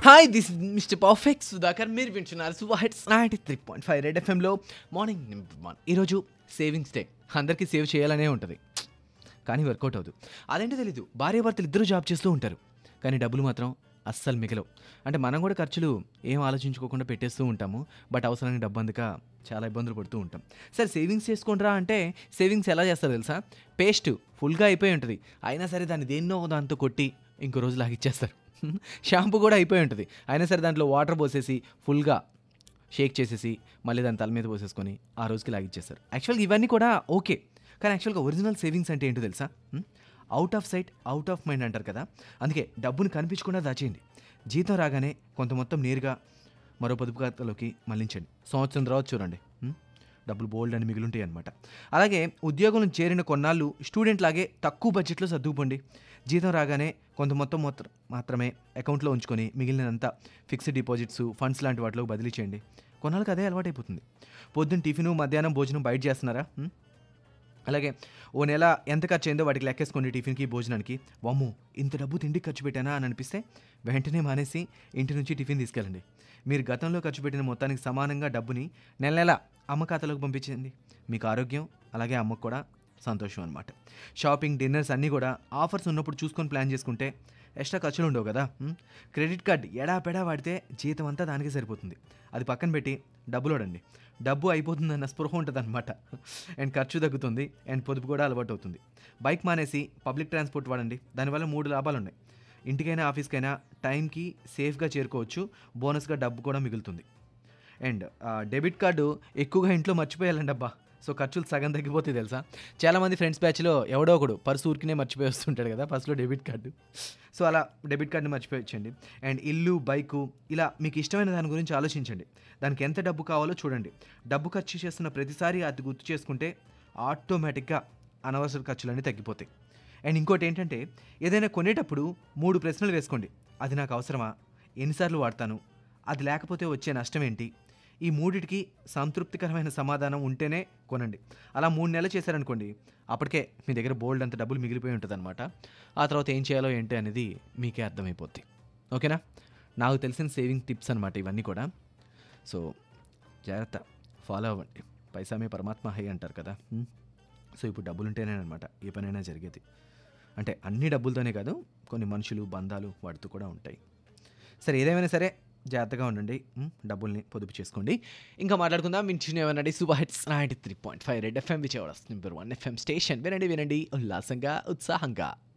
Hi this mister perfect Sudhakar మీరు వింటున్నారు super hits ninety three point five red ఎఫ్ఎంలో morning number one ఈరోజు savings day అందరికీ సేవ్ చేయాలనే ఉంటుంది కానీ వర్కౌట్ అవ్వదు అదేంటో తెలీదు భార్యాభర్తలు ఇద్దరు జాబ్ చేస్తూ ఉంటారు కానీ డబ్బులు మాత్రం అస్సలు మిగలవు అంటే మనం కూడా ఖర్చులు ఏం ఆలోచించుకోకుండా పెట్టేస్తూ ఉంటాము బట్ అవసరానికి డబ్బు అందుక చాలా ఇబ్బందులు పడుతూ ఉంటాం సరే సేవింగ్స్ చేసుకుంటారా అంటే సేవింగ్స్ ఎలా చేస్తారు తెలుసా పేస్ట్ ఫుల్గా అయిపోయి ఉంటుంది అయినా సరే దాన్ని దేన్నో దాంతో కొట్టి ఇంకో రోజు లాగిచ్చేస్తారు షాంపూ కూడా అయిపోయి ఉంటుంది అయినా సరే దాంట్లో వాటర్ పోసేసి ఫుల్గా షేక్ చేసేసి మళ్ళీ దాని తల మీద పోసేసుకొని ఆ రోజుకి లాగిచ్చేస్తారు యాక్చువల్గా ఇవన్నీ కూడా ఓకే కానీ యాక్చువల్గా ఒరిజినల్ సేవింగ్స్ అంటే ఏంటో తెలుసా out of sight out of mind అంటారు కదా అందుకే డబ్బుని కనిపించకుండా దాచేయండి జీతం రాగానే కొంత మొత్తం నేరుగా మరో పొదుపు ఖాతాలోకి మళ్లించండి సంవత్సరం తర్వాత చూడండి ఉం? డబ్బులు బోల్డ్ అని మిగులుంటాయి అనమాట అలాగే ఉద్యోగంలో చేరిన కొన్నాళ్ళు స్టూడెంట్ లాగే తక్కువ బడ్జెట్లో సర్దుకుపోండి జీతం రాగానే కొంత మొత్తం మొత్తం మాత్రమే అకౌంట్లో ఉంచుకొని మిగిలినంతా ఫిక్స్డ్ డిపాజిట్స్ ఫండ్స్ లాంటి వాటిలో బదిలీ చేయండి కొన్నాళ్ళకి అదే అలవాటైపోతుంది పొద్దున్న టిఫిన్ మధ్యాహ్నం భోజనం బయట చేస్తున్నారా ఉం? అలాగే ఓ నెల ఎంత ఖర్చు అయిందో వాటికి లెక్కేసుకోండి టిఫిన్కి భోజనానికి వమ్ము ఇంత డబ్బు తిండికి ఖర్చు పెట్టానా అని అనిపిస్తే వెంటనే మానేసి ఇంటి నుంచి టిఫిన్ తీసుకెళ్ళండి మీరు గతంలో ఖర్చు పెట్టిన మొత్తానికి సమానంగా డబ్బుని నెల నెల అమ్మ ఖాతాలోకి పంపించండి మీకు ఆరోగ్యం అలాగే అమ్మకు కూడా సంతోషం అనమాట షాపింగ్ డిన్నర్స్ అన్నీ కూడా ఆఫర్స్ ఉన్నప్పుడు చూసుకొని ప్లాన్ చేసుకుంటే ఎక్స్ట్రా ఖర్చులు ఉండవు కదా ఉం? క్రెడిట్ కార్డ్ ఎడా పెడా వాడితే జీతం అంతా దానికి సరిపోతుంది అది పక్కన పెట్టి డబ్బులు వాడండి డబ్బు అయిపోతుందన్న స్పృహ ఉంటుంది అనమాట అండ్ ఖర్చు తగ్గుతుంది అండ్ పొదుపు కూడా అలవాటు అవుతుంది బైక్ మానేసి పబ్లిక్ ట్రాన్స్పోర్ట్ వాడండి దానివల్ల మూడు లాభాలు ఉన్నాయి ఇంటికైనా ఆఫీస్కైనా టైంకి సేఫ్గా చేరుకోవచ్చు బోనస్గా డబ్బు కూడా మిగులుతుంది అండ్ డెబిట్ కార్డు ఎక్కువగా ఇంట్లో మర్చిపోయాలండి అబ్బా సో ఖర్చులు సగం తగ్గిపోతాయి తెలుసా చాలామంది ఫ్రెండ్స్ బ్యాచ్లో ఎవడో ఒకడు పర్సు ఊరికినే మర్చిపోయి వస్తుంటాడు కదా పర్సులో డెబిట్ కార్డు సో అలా డెబిట్ కార్డుని మర్చిపోయొచ్చండి అండ్ ఇల్లు బైకు ఇలా మీకు ఇష్టమైన దాని గురించి ఆలోచించండి దానికి ఎంత డబ్బు కావాలో చూడండి డబ్బు ఖర్చు చేస్తున్న ప్రతిసారి అది గుర్తు చేసుకుంటే ఆటోమేటిక్గా అనవసర ఖర్చులన్నీ తగ్గిపోతాయి అండ్ ఇంకోటి ఏంటంటే ఏదైనా కొనేటప్పుడు మూడు ప్రశ్నలు వేసుకోండి అది నాకు అవసరమా ఎన్నిసార్లు వాడతాను అది లేకపోతే వచ్చే నష్టం ఏంటి ఈ మూడిటికి సంతృప్తికరమైన సమాధానం ఉంటేనే కొనండి అలా మూడు నెలలు చేశారనుకోండి అప్పటికే మీ దగ్గర బోల్డ్ అంత డబ్బులు మిగిలిపోయి ఉంటుంది అనమాట ఆ తర్వాత ఏం చేయాలో ఏంటి అనేది మీకే అర్థమైపోద్ది ఓకేనా నాకు తెలిసిన సేవింగ్ టిప్స్ అనమాట ఇవన్నీ కూడా సో జాగ్రత్త ఫాలో అవ్వండి పైసామే పరమాత్మ హై అంటారు కదా హ్మ్? సో ఇప్పుడు డబ్బులు ఉంటేనే అనమాట ఏ పనైనా జరిగేది అంటే అన్ని డబ్బులతోనే కాదు కొన్ని మనుషులు బంధాలు వాడుతూ కూడా ఉంటాయి సరే ఏదేమైనా సరే జాగ్రత్తగా ఉండండి ఉమ్, డబ్బుల్ని పొదుపు చేసుకోండి ఇంకా మాట్లాడుకుందాం వింటున్న ఏమనండి super hits ninety three point five red FM Vijayawada number one FM station వినండి వినండి ఉల్లాసంగా ఉత్సాహంగా